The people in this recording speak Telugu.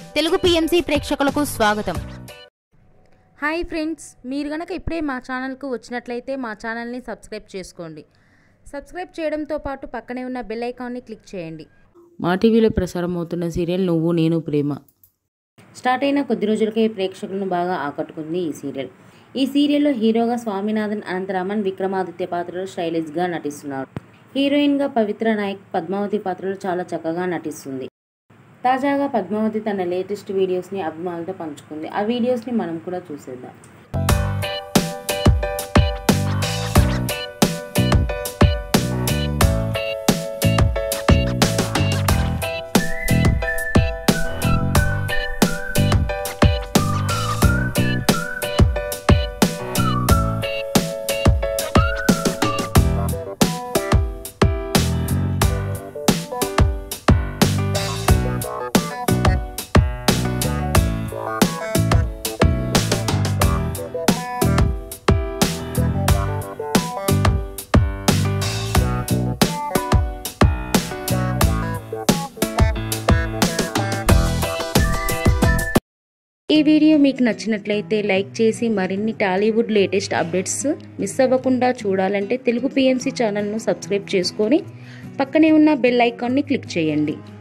తెలుగు పిఎంసి ప్రేక్షకులకు స్వాగతం హాయ్ ఫ్రెండ్స్ మీరు గనక ఇప్పుడే మా ఛానల్కు వచ్చినట్లయితే మా ఛానల్ని సబ్స్క్రైబ్ చేసుకోండి సబ్స్క్రైబ్ చేయడంతో పాటు పక్కనే ఉన్న బెల్ ఐకాన్ని క్లిక్ చేయండి మా టీవీలో ప్రసారం అవుతున్న సీరియల్ నువ్వు నేను ప్రేమ స్టార్ట్ అయిన కొద్ది రోజులకే ప్రేక్షకులను బాగా ఆకట్టుకుంది ఈ సీరియల్ ఈ సీరియల్లో హీరోగా స్వామినాథన్ అనంతరామన్ విక్రమాదిత్య పాత్రలో స్టైలిష్గా నటిస్తున్నారు హీరోయిన్గా పవిత్ర నాయక్ పద్మావతి పాత్రలో చాలా చక్కగా నటిస్తుంది తాజాగా పద్మావతి తన లేటెస్ట్ వీడియోస్ని అభిమానులతో పంచుకుంది ఆ వీడియోస్ని మనం కూడా చూసేద్దాం ఈ వీడియో మీకు నచ్చినట్లయితే లైక్ చేసి మరిన్ని టాలీవుడ్ లేటెస్ట్ అప్డేట్స్ మిస్ అవ్వకుండా చూడాలంటే తెలుగు పిఎంసి ఛానల్ను సబ్స్క్రైబ్ చేసుకొని పక్కనే ఉన్న బెల్ ఐకాన్ని క్లిక్ చేయండి